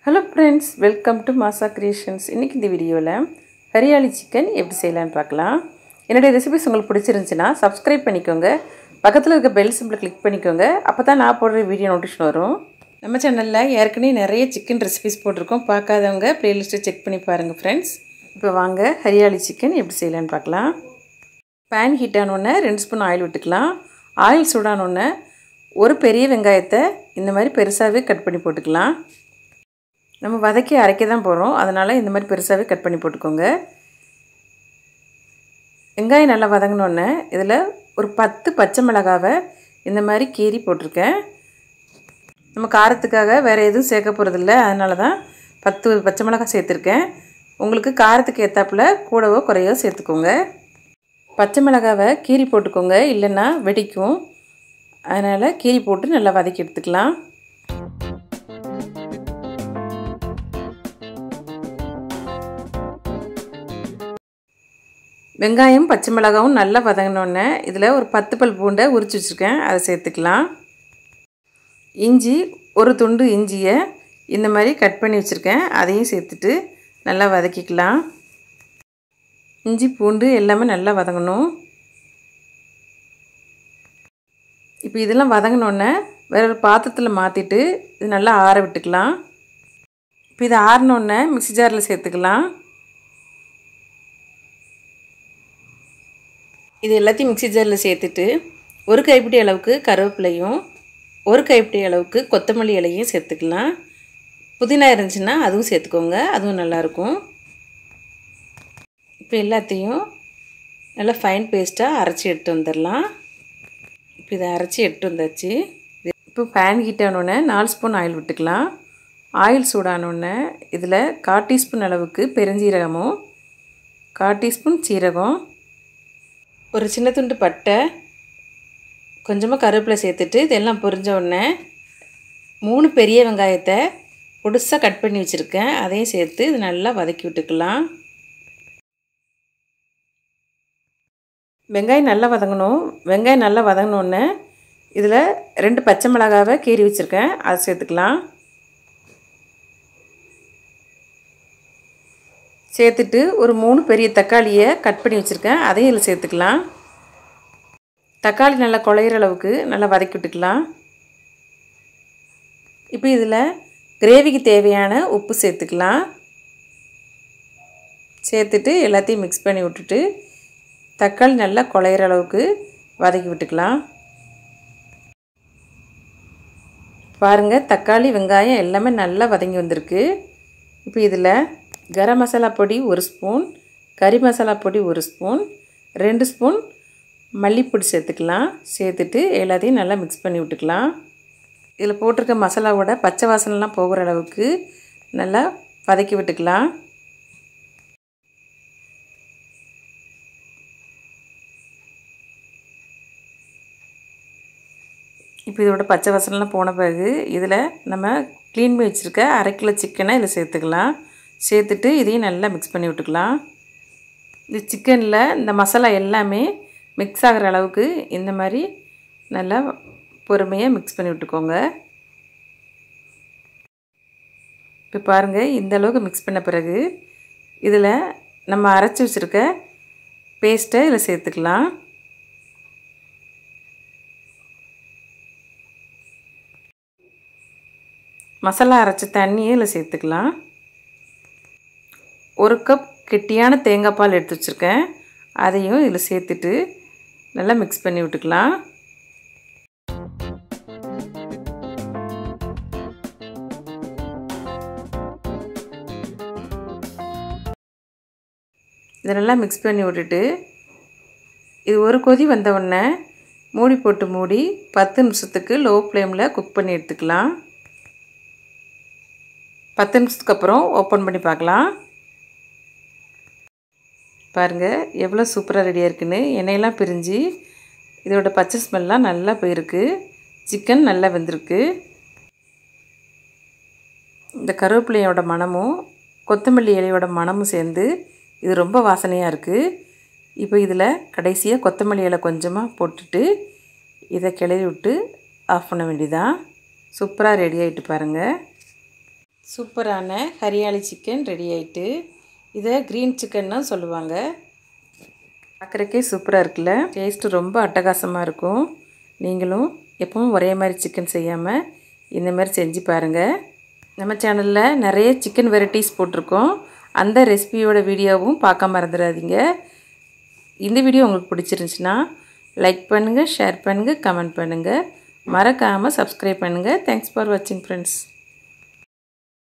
hello friends welcome to Maasa creations இன்றைக்கி இந்த வீடியோவில் ஹரியாலி சிக்கன் எப்படி செய்யலான்னு பார்க்கலாம் என்னுடைய ரெசிபிஸ் உங்களுக்கு பிடிச்சிருந்துச்சுன்னா சப்ஸ்கிரைப் பண்ணிக்கோங்க பக்கத்தில் இருக்க பெல் சிம்பிளை கிளிக் பண்ணிக்கோங்க அப்போ தான் நான் போடுற வீடியோ நோட்டிஃபிகேஷன் வரும் நம்ம சேனலில் ஏற்கனவே நிறைய சிக்கன் ரெசிபிஸ் போட்டிருக்கோம் பார்க்காதவங்க ப்ளேலிஸ்ட்டை செக் பண்ணி பாருங்கள் ஃப்ரெண்ட்ஸ் இப்போ வாங்க ஹரியாலி சிக்கன் எப்படி செய்யலான்னு பார்க்கலாம் பேன் ஹீட் ஆனோடனே ரெண்டு ஸ்பூன் ஆயில் விட்டுக்கலாம் ஆயில் சூடானோடனே ஒரு பெரிய வெங்காயத்தை இந்த மாதிரி பெருசாகவே கட் பண்ணி போட்டுக்கலாம் நம்ம வதக்கி அரைக்க தான் போகிறோம் அதனால் இந்த மாதிரி பெருசாகவே கட் பண்ணி போட்டுக்கோங்க வெங்காயம் நல்லா வதங்கினோடனே இதில் ஒரு பத்து பச்சை மிளகாவை இந்த மாதிரி கீறி போட்டிருக்கேன் நம்ம காரத்துக்காக வேறு எதுவும் சேர்க்க போகிறதில்ல அதனால தான் பத்து பச்சை மிளகாய் சேர்த்துருக்கேன் உங்களுக்கு காரத்துக்கு ஏற்றாப்புல கூடவோ குறையோ சேர்த்துக்கோங்க பச்சை மிளகாவை கீரி போட்டுக்கோங்க இல்லைன்னா வெடிக்கும் அதனால் கீரி போட்டு நல்லா வதக்கி எடுத்துக்கலாம் வெங்காயம் பச்சை மிளகாவும் நல்லா வதங்கினோடனே இதில் ஒரு பத்து பல் பூண்டை உரிச்சு வச்சுருக்கேன் அதை சேர்த்துக்கலாம் இஞ்சி ஒரு துண்டு இஞ்சியை இந்த மாதிரி கட் பண்ணி வச்சுருக்கேன் அதையும் சேர்த்துட்டு நல்லா வதக்கிக்கலாம் இஞ்சி பூண்டு எல்லாமே நல்லா வதங்கணும் இப்போ இதெல்லாம் வதங்கினோடனே வேற ஒரு பாத்திரத்தில் மாற்றிட்டு இது நல்லா ஆற விட்டுக்கலாம் இப்போ இது ஆறினோடனே மிக்சி ஜாரில் சேர்த்துக்கலாம் இது எல்லாத்தையும் மிக்சி ஜாரில் சேர்த்துட்டு ஒரு கைப்பிடி அளவுக்கு கருவேப்பிலையும் ஒரு கைப்பிடி அளவுக்கு கொத்தமல்லி இலையும் சேர்த்துக்கலாம் புதினா இருந்துச்சுன்னா அதுவும் சேர்த்துக்கோங்க அதுவும் நல்லாயிருக்கும் இப்போ எல்லாத்தையும் நல்லா ஃபைன் பேஸ்ட்டாக அரைச்சி எடுத்து வந்துடலாம் இப்போ இதை அரைச்சி எடுத்து வந்தாச்சு இப்போ பேன் ஹீட் ஆனோடனே நாலு ஸ்பூன் ஆயில் விட்டுக்கலாம் ஆயில் சூடானோடனே இதில் கால் டீஸ்பூன் அளவுக்கு பெருஞ்சீரகமும் கால் டீஸ்பூன் சீரகம் ஒரு சின்ன துண்டு பட்டை கொஞ்சமாக கருவேப்பிலை சேர்த்துட்டு இதெல்லாம் பொரிஞ்ச உடனே மூணு பெரிய வெங்காயத்தை பொடுசாக கட் பண்ணி வச்சுருக்கேன் அதையும் சேர்த்து இது நல்லா வதக்கி விட்டுக்கலாம் வெங்காயம் நல்லா வதங்கணும் வெங்காயம் நல்லா வதங்கினோடனே இதில் ரெண்டு பச்சை மிளகாவை கீறி வச்சுருக்கேன் அதை சேர்த்துக்கலாம் சேர்த்துட்டு ஒரு மூணு பெரிய தக்காளியை கட் பண்ணி வச்சுருக்கேன் அதையும் இதில் சேர்த்துக்கலாம் தக்காளி நல்லா குழையிற அளவுக்கு நல்லா வதக்கி விட்டுக்கலாம் இப்போ இதில் கிரேவிக்கு தேவையான உப்பு சேர்த்துக்கலாம் சேர்த்துட்டு எல்லாத்தையும் மிக்ஸ் பண்ணி விட்டுட்டு தக்காளி நல்லா குழையிற அளவுக்கு வதக்கி விட்டுக்கலாம் பாருங்கள் தக்காளி வெங்காயம் எல்லாமே நல்லா வதங்கி வந்திருக்கு இப்போ இதில் கரம் மசாலா பொடி ஒரு ஸ்பூன் கறி மசாலா பொடி ஒரு ஸ்பூன் ரெண்டு ஸ்பூன் மல்லிப்பொடி சேர்த்துக்கலாம் சேர்த்துட்டு எல்லாத்தையும் நல்லா மிக்ஸ் பண்ணி விட்டுக்கலாம் இதில் போட்டிருக்க மசாலாவோட பச்சை வாசனைலாம் போகிற அளவுக்கு நல்லா வதக்கி விட்டுக்கலாம் இப்போ இதோட பச்சை வாசனைலாம் போன பிறகு இதில் நம்ம க்ளீன் பண்ணி வச்சுருக்க அரை கிலோ சிக்கனை இதில் சேர்த்துக்கலாம் சேர்த்துட்டு இதையும் நல்லா மிக்ஸ் பண்ணி விட்டுக்கலாம் இந்த சிக்கனில் இந்த மசாலா எல்லாமே மிக்ஸ் ஆகிற அளவுக்கு இந்த மாதிரி நல்லா பொறுமையாக மிக்ஸ் பண்ணி விட்டுக்கோங்க இப்போ பாருங்கள் இந்த அளவுக்கு மிக்ஸ் பண்ண பிறகு இதில் நம்ம அரைச்சி வச்சுருக்க பேஸ்ட்டை இதில் சேர்த்துக்கலாம் மசாலா அரைச்ச தண்ணியை இதில் சேர்த்துக்கலாம் ஒரு கப் கெட்டியான தேங்காய் பால் எடுத்து வச்சுருக்கேன் அதையும் இதில் சேர்த்துட்டு நல்லா மிக்ஸ் பண்ணி விட்டுக்கலாம் இதை நல்லா மிக்ஸ் பண்ணி விட்டுட்டு இது ஒரு கொதி வந்த உடனே மூடி போட்டு மூடி பத்து நிமிஷத்துக்கு லோ ஃப்ளேமில் குக் பண்ணி எடுத்துக்கலாம் பத்து நிமிஷத்துக்கு அப்புறம் ஓப்பன் பண்ணி பார்க்கலாம் பாருங்கள் எவ்வளோ சூப்பராக ரெடியாக இருக்குன்னு எண்ணெயெல்லாம் பிரிஞ்சு இதோட பச்சை ஸ்மெல்லாம் நல்லா போயிருக்கு சிக்கன் நல்லா வெந்திருக்கு இந்த கருவேப்பிலையோட மணமும் கொத்தமல்லி இலையோட மணமும் சேர்ந்து இது ரொம்ப வாசனையாக இருக்குது இப்போ இதில் கடைசியாக கொத்தமல்லி இலை கொஞ்சமாக போட்டுட்டு இதை கிளறி விட்டு ஆஃப் பண்ண வேண்டியதான் சூப்பராக ரெடி ஆகிட்டு பாருங்கள் சூப்பரான ஹரியாலி சிக்கன் ரெடி ஆயிட்டு இதை க்ரீன் சிக்கன்னு சொல்லுவாங்க பார்க்குறக்கே சூப்பராக இருக்குல்ல டேஸ்ட்டு ரொம்ப அட்டகாசமாக இருக்கும் நீங்களும் எப்பவும் ஒரே மாதிரி சிக்கன் செய்யாமல் இந்த மாதிரி செஞ்சு பாருங்கள் நம்ம சேனலில் நிறைய சிக்கன் வெரைட்டிஸ் போட்டிருக்கோம் அந்த ரெசிபியோட வீடியோவும் பார்க்க மறந்துடாதீங்க இந்த வீடியோ உங்களுக்கு பிடிச்சிருந்துச்சுன்னா லைக் பண்ணுங்கள் ஷேர் பண்ணுங்கள் கமெண்ட் பண்ணுங்கள் மறக்காமல் சப்ஸ்கிரைப் பண்ணுங்கள் தேங்க்ஸ் ஃபார் வாட்சிங் ஃப்ரெண்ட்ஸ்